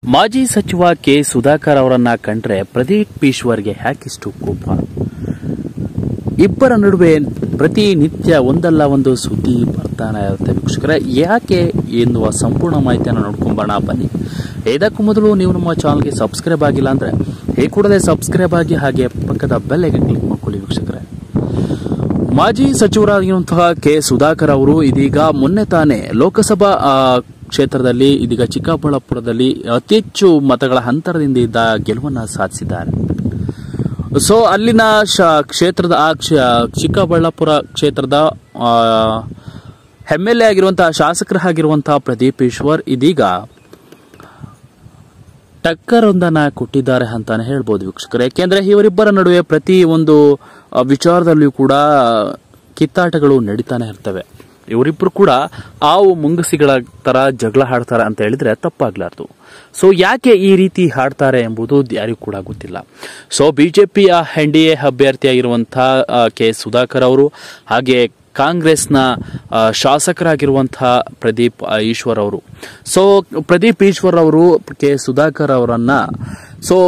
ಮಾಜಿ ಸಚಿವ ಕೆ ಸುಧಾಕರ್ ಅವರನ್ನ ಕಂಡ್ರೆ ಪ್ರದೀಪ್ ಈಶ್ವರ್ಗೆ ಯಾಕಿಷ್ಟು ಕೋಪ ಇಬ್ಬರ ನಡುವೆ ಪ್ರತಿನಿತ್ಯ ಒಂದಲ್ಲ ಒಂದು ಸುದ್ದಿ ಬರ್ತಾನೆ ಇರುತ್ತೆ ವೀಕ್ಷಕರೇ ಯಾಕೆ ಎನ್ನುವ ಸಂಪೂರ್ಣ ಮಾಹಿತಿಯನ್ನು ನೋಡ್ಕೊಂಬರೋಣ ಬನ್ನಿ ಇದಕ್ಕೂ ಮೊದಲು ನೀವು ನಮ್ಮ ಚಾನಲ್ಗೆ ಸಬ್ಸ್ಕ್ರೈಬ್ ಆಗಿಲ್ಲ ಅಂದ್ರೆ ಈ ಕೂಡಲೇ ಸಬ್ಸ್ಕ್ರೈಬ್ ಆಗಿ ಹಾಗೆ ಪಕ್ಕದ ಬೆಲ್ಲೆಗೆ ಕ್ಲಿಕ್ ಮಾಡ್ಕೊಳ್ಳಿ ವೀಕ್ಷಕರೇ ಮಾಜಿ ಸಚಿವರಾಗಿರುವಂತಹ ಕೆ ಸುಧಾಕರ್ ಅವರು ಇದೀಗ ಮೊನ್ನೆ ತಾನೇ ಲೋಕಸಭಾ ಆ, ಕ್ಷೇತ್ರದಲ್ಲಿ ಇದೀಗ ಚಿಕ್ಕಬಳ್ಳಾಪುರದಲ್ಲಿ ಅತಿ ಹೆಚ್ಚು ಮತಗಳ ಅಂತರದಿಂದ ಇದ್ದ ಗೆಲುವನ್ನು ಸಾಧಿಸಿದ್ದಾರೆ ಸೊ ಅಲ್ಲಿನ ಶ- ಕ್ಷೇತ್ರದ ಆ ಕ್ಷ- ಚಿಕ್ಕಬಳ್ಳಾಪುರ ಕ್ಷೇತ್ರದ ಎಮ್ ಎಲ್ ಎ ಆಗಿರುವಂತಹ ಶಾಸಕರಾಗಿರುವಂತಹ ಪ್ರದೀಪ್ ಈಶ್ವರ್ ಇದೀಗ ಟಕ್ಕರ್ ಒಂದನ್ನ ಕೊಟ್ಟಿದ್ದಾರೆ ಅಂತಾನೆ ಹೇಳ್ಬೋದು ವೀಕ್ಷಕರು ಯಾಕೆಂದ್ರೆ ಇವರಿಬ್ಬರ ನಡುವೆ ಪ್ರತಿ ಒಂದು ಆ, ವಿಚಾರದಲ್ಲಿಯೂ ಕೂಡ ಕಿತ್ತಾಟಗಳು ನಡೀತಾನೆ ಇರ್ತವೆ ಇವರಿಬ್ರು ಕೂಡ ಆವು ಮುಂಗಸಿಗಳ ತರ ಜಗಳ ಹಾಡ್ತಾರೆ ಅಂತ ಹೇಳಿದ್ರೆ ತಪ್ಪಾಗ್ಲಾರ್ದು ಸೊ ಯಾಕೆ ಈ ರೀತಿ ಹಾಡ್ತಾರೆ ಎಂಬುದು ಯಾರಿಗೂ ಕೂಡ ಗೊತ್ತಿಲ್ಲ ಸೊ ಬಿಜೆಪಿಯ ಎನ್ ಡಿ ಎ ಅಭ್ಯರ್ಥಿಯಾಗಿರುವಂತಹ ಆ, ಕೆ ಸುಧಾಕರ್ ಅವರು ಹಾಗೆ ಕಾಂಗ್ರೆಸ್ನ ಆ, ಶಾಸಕರಾಗಿರುವಂತಹ ಪ್ರದೀಪ್ ಆ, ಈಶ್ವರ್ ಅವರು ಸೊ ಪ್ರದೀಪ್ ಈಶ್ವರ್ ಅವರು ಕೆ ಸುಧಾಕರ್ ಅವರನ್ನ ಸೊ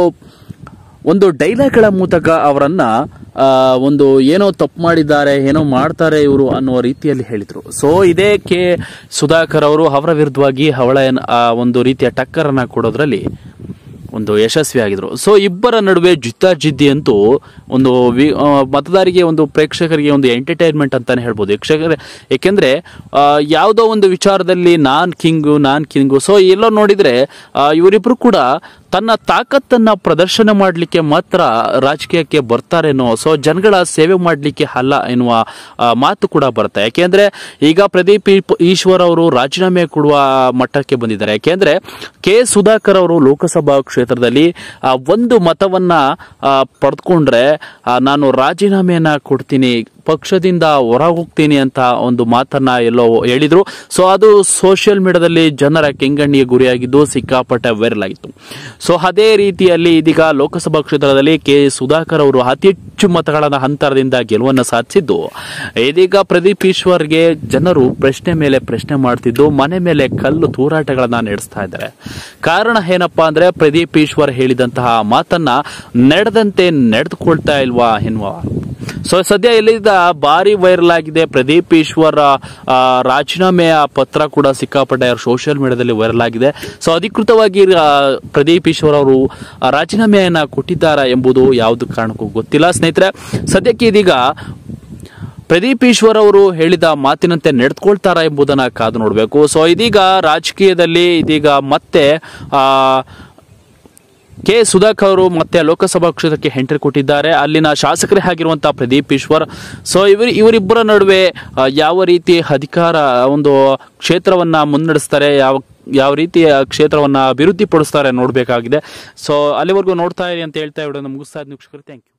ಒಂದು ಡೈಲಾಗ್ಗಳ ಮೂಲಕ ಅವರನ್ನ ಆ, ಒಂದು ಏನೋ ತಪ್ಪು ಮಾಡಿದ್ದಾರೆ ಏನೋ ಮಾಡ್ತಾರೆ ಇವರು ಅನ್ನುವ ರೀತಿಯಲ್ಲಿ ಹೇಳಿದ್ರು ಸೊ ಇದೇ ಕೆ ಸುಧಾಕರ್ ಅವರು ಅವರ ವಿರುದ್ಧವಾಗಿ ಅವಳ ಏನ್- ಆ ಒಂದು ರೀತಿಯ ಟಕ್ಕರನ್ನ ಕೊಡೋದ್ರಲ್ಲಿ ಒಂದು ಯಶಸ್ವಿಯಾಗಿದ್ರು ಸೊ ಇಬ್ಬರ ನಡುವೆ ಜಿದ್ದಾಜಿದ್ದಿ ಅಂತೂ ಒಂದು ವಿ- ಆ, ಮತದಾರಿಗೆ ಒಂದು ಪ್ರೇಕ್ಷಕರಿಗೆ ಒಂದು ಎಂಟರ್ಟೈನ್ಮೆಂಟ್ ಅಂತಾನೆ ಹೇಳ್ಬೋದು ಯಕ್ಷಕರೇ ಏಕೆಂದ್ರೆ ಆ, ಯಾವುದೋ ಒಂದು ವಿಚಾರದಲ್ಲಿ ನಾನ್ ಕಿಂಗು ನಾನ್ ಕಿಂಗು ಸೊ ಎಲ್ಲೋ ನೋಡಿದ್ರೆ ಆ, ಇವರಿಬ್ರು ಕೂಡ ತನ್ನ ತಾಕತ್ತನ್ನ ಪ್ರದರ್ಶನ ಮಾಡಲಿಕ್ಕೆ ಮಾತ್ರ ರಾಜಕೀಯಕ್ಕೆ ಬರ್ತಾರೇನೋ ಸೊ ಜನಗಳ ಸೇವೆ ಮಾಡಲಿಕ್ಕೆ ಅಲ್ಲ ಎನ್ನುವ ಆ, ಮಾತು ಕೂಡ ಬರುತ್ತೆ ಯಾಕೆಂದ್ರೆ ಈಗ ಪ್ರದೀಪ್ ಈ- ಈಶ್ವರ್ ಅವರು ರಾಜೀನಾಮೆ ಕೊಡುವ ಮಟ್ಟಕ್ಕೆ ಬಂದಿದ್ದಾರೆ ಯಾಕೆಂದ್ರೆ ಕೆ ಸುಧಾಕರ್ ಅವರು ಲೋಕಸಭಾ ಕ್ಷೇತ್ರದಲ್ಲಿ ಆ, ಒಂದು ಮತವನ್ನ ಆ, ಪಡೆದುಕೊಂಡ್ರೆ ಆ, ನಾನು ರಾಜೀನಾಮೆಯನ್ನ ಕೊಡ್ತೀನಿ ಪಕ್ಷದಿಂದ ಹೊರ ಹೋಗ್ತೀನಿ ಅಂತ ಒಂದು ಮಾತನ್ನ ಎಲ್ಲೋ ಹೇಳಿದ್ರು ಸೊ ಅದು ಸೋಷಿಯಲ್ ಮೀಡಿಯಾದಲ್ಲಿ ಜನರ ಕೆಂಗಣ್ಣಿಗೆ ಗುರಿಯಾಗಿದ್ದು ಸಿಕ್ಕಾಪಟ್ಟೆ ವೈರಲ್ ಆಗಿತ್ತು ಸೊ ಅದೇ ರೀತಿಯಲ್ಲಿ ಇದೀಗ ಲೋಕಸಭಾ ಕ್ಷೇತ್ರದಲ್ಲಿ ಕೆ ಸುಧಾಕರ್ ಅವರು ಅತಿ ಹೆಚ್ಚು ಮತಗಳ ಅಂತರದಿಂದ ಗೆಲುವನ್ನು ಸಾಧಿಸಿದ್ದು ಇದೀಗ ಪ್ರದೀಪ್ ಈಶ್ವರ್ಗೆ ಜನರು ಪ್ರಶ್ನೆ ಮೇಲೆ ಪ್ರಶ್ನೆ ಮಾಡ್ತಿದ್ದು ಮನೆ ಮೇಲೆ ಕಲ್ಲು ತೂರಾಟಗಳನ್ನ ನಡೆಸ್ತಾ ಇದ್ದಾರೆ ಕಾರಣ ಏನಪ್ಪಾ ಅಂದ್ರೆ ಪ್ರದೀಪ್ ಈಶ್ವರ್ ಹೇಳಿದಂತಹ ಮಾತನ್ನ ನಡೆದಂತೆ ನಡೆದುಕೊಳ್ತಾ ಇಲ್ವಾ ಎನ್ನುವ ಸೊ ಸದ್ಯ ಎಲ್ಲಿದ್ದ ಭಾರಿ ವೈರಲ್ ಆಗಿದೆ ಪ್ರದೀಪ್ ಈಶ್ವರ್ ಆ, ರಾಜೀನಾಮೆಯ ಪತ್ರ ಕೂಡ ಸಿಕ್ಕಾಪಟ್ಟೆ ಸೋಷಿಯಲ್ ಮೀಡಿಯಾದಲ್ಲಿ ವೈರಲ್ ಆಗಿದೆ ಸೊ ಅಧಿಕೃತವಾಗಿ ಆ, ಪ್ರದೀಪ್ ಈಶ್ವರ್ ಅವರು ಆ, ರಾಜೀನಾಮೆಯನ್ನ ಕೊಟ್ಟಿದ್ದಾರಾ ಎಂಬುದು ಯಾವುದು ಕಾರಣಕ್ಕೂ ಗೊತ್ತಿಲ್ಲ ಸ್ನೇಹಿತರೆ ಸದ್ಯಕ್ಕೆ ಇದೀಗ ಪ್ರದೀಪ್ ಈಶ್ವರ್ ಅವರು ಹೇಳಿದ ಮಾತಿನಂತೆ ನಡೆದುಕೊಳ್ತಾರಾ ಎಂಬುದನ್ನ ಕಾದು ನೋಡಬೇಕು ಸೊ ಇದೀಗ ರಾಜಕೀಯದಲ್ಲಿ ಇದೀಗ ಮತ್ತೆ ಆ ಕೆ ಸುಧಾಕರ್ ಅವರು ಮತ್ತೆ ಲೋಕಸಭಾ ಕ್ಷೇತ್ರಕ್ಕೆ ಎಂಟ್ರಿ ಕೊಟ್ಟಿದ್ದಾರೆ ಅಲ್ಲಿನ ಶಾಸಕರೇ ಆಗಿರುವಂತಹ ಪ್ರದೀಪ್ ಈಶ್ವರ್ ಸೊ ಇವರು ಇವರಿಬ್ಬರ ನಡುವೆ ಆ, ಯಾವ ರೀತಿ ಅಧಿಕಾರ ಒಂದು ಕ್ಷೇತ್ರವನ್ನ ಮುನ್ನಡೆಸ್ತಾರೆ ಯಾವ ಯಾವ ರೀತಿ ಆ ಕ್ಷೇತ್ರವನ್ನ ಅಭಿವೃದ್ಧಿ ಪಡಿಸ್ತಾರೆ ನೋಡಬೇಕಾಗಿದೆ ಸೊ ಅಲ್ಲಿವರೆಗೂ ನೋಡ್ತಾ ಇರಿ ಅಂತ ಹೇಳ್ತಾ ವಿಡಿಯೋನ ಮುಗಿಸ್ತಾ ಇದ್ದೀನಿ ವೀಕ್ಷಕರು ಥ್ಯಾಂಕ್ ಯು